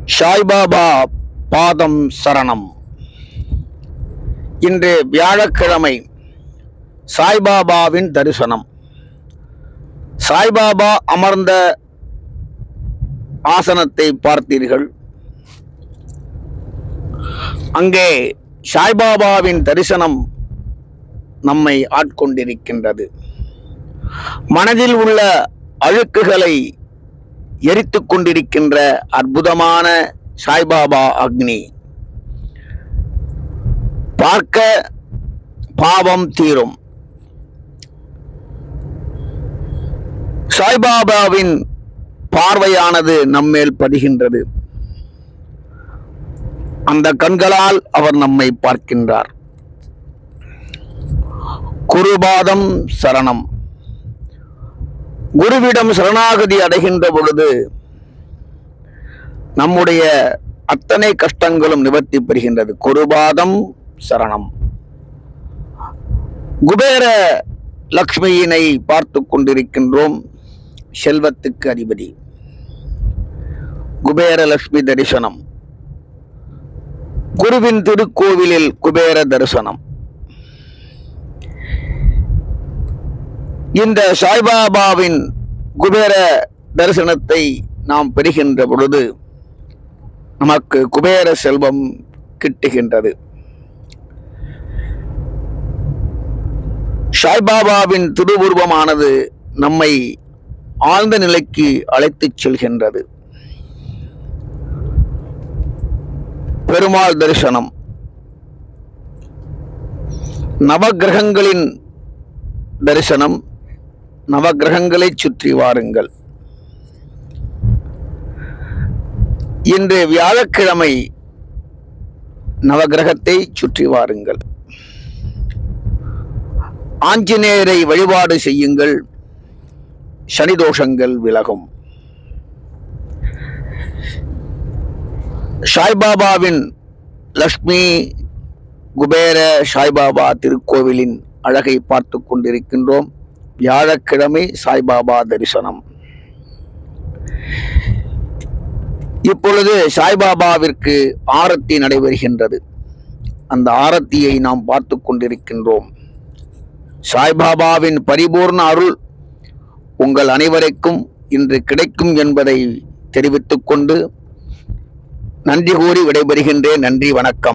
சாய்பாபா பாதம் சரணம் இன்று வியாழக்கிழமை சாய்பாபாவின் தரிசனம் சாய்பாபா அமர்ந்த ஆசனத்தை பார்த்தீர்கள் அங்கே சாய்பாபாவின் தரிசனம் நம்மை ஆட்கொண்டிருக்கின்றது மனதில் உள்ள அழுக்குகளை எரித்துக் கொண்டிருக்கின்ற அற்புதமான சாய்பாபா அக்னி பார்க்க பாவம் தீரும் சாய்பாபாவின் பார்வையானது நம்மேல் பதிகின்றது அந்த கண்களால் அவர் நம்மை பார்க்கின்றார் குருபாதம் சரணம் குருவிடம் சரணாகதி அடைகின்ற பொழுது நம்முடைய அத்தனை கஷ்டங்களும் நிவர்த்தி பெறுகின்றது குருபாதம் சரணம் குபேர லக்ஷ்மியினை பார்த்து கொண்டிருக்கின்றோம் செல்வத்துக்கு அதிபதி குபேர லட்சுமி தரிசனம் குருவின் திருக்கோவிலில் குபேர தரிசனம் இந்த சாய்பாபாவின் குபேர தரிசனத்தை நாம் பெறுகின்ற பொழுது நமக்கு குபேர செல்வம் கிட்டுகின்றது சாய்பாபாவின் திருவுருவமானது நம்மை ஆழ்ந்த நிலைக்கு அழைத்துச் செல்கின்றது பெருமாள் தரிசனம் நவகிரகங்களின் தரிசனம் நவகிரகங்களை சுற்றி வாருங்கள் இன்று வியாழக்கிழமை நவகிரகத்தை சுற்றி வாருங்கள் ஆஞ்சநேயரை வழிபாடு செய்யுங்கள் சனி தோஷங்கள் விலகும் சாய்பாபாவின் லக்ஷ்மி குபேர சாய்பாபா திருக்கோவிலின் அழகை பார்த்து கொண்டிருக்கின்றோம் வியாழக்கிழமை சாய்பாபா தரிசனம் இப்பொழுது சாய்பாபாவிற்கு ஆரத்தி நடைபெறுகின்றது அந்த ஆரத்தியை நாம் பார்த்து கொண்டிருக்கின்றோம் சாய்பாபாவின் பரிபூர்ண அருள் உங்கள் அனைவருக்கும் இன்று கிடைக்கும் என்பதை தெரிவித்துக் கொண்டு நன்றி கூறி விடைபெறுகின்றேன் நன்றி வணக்கம்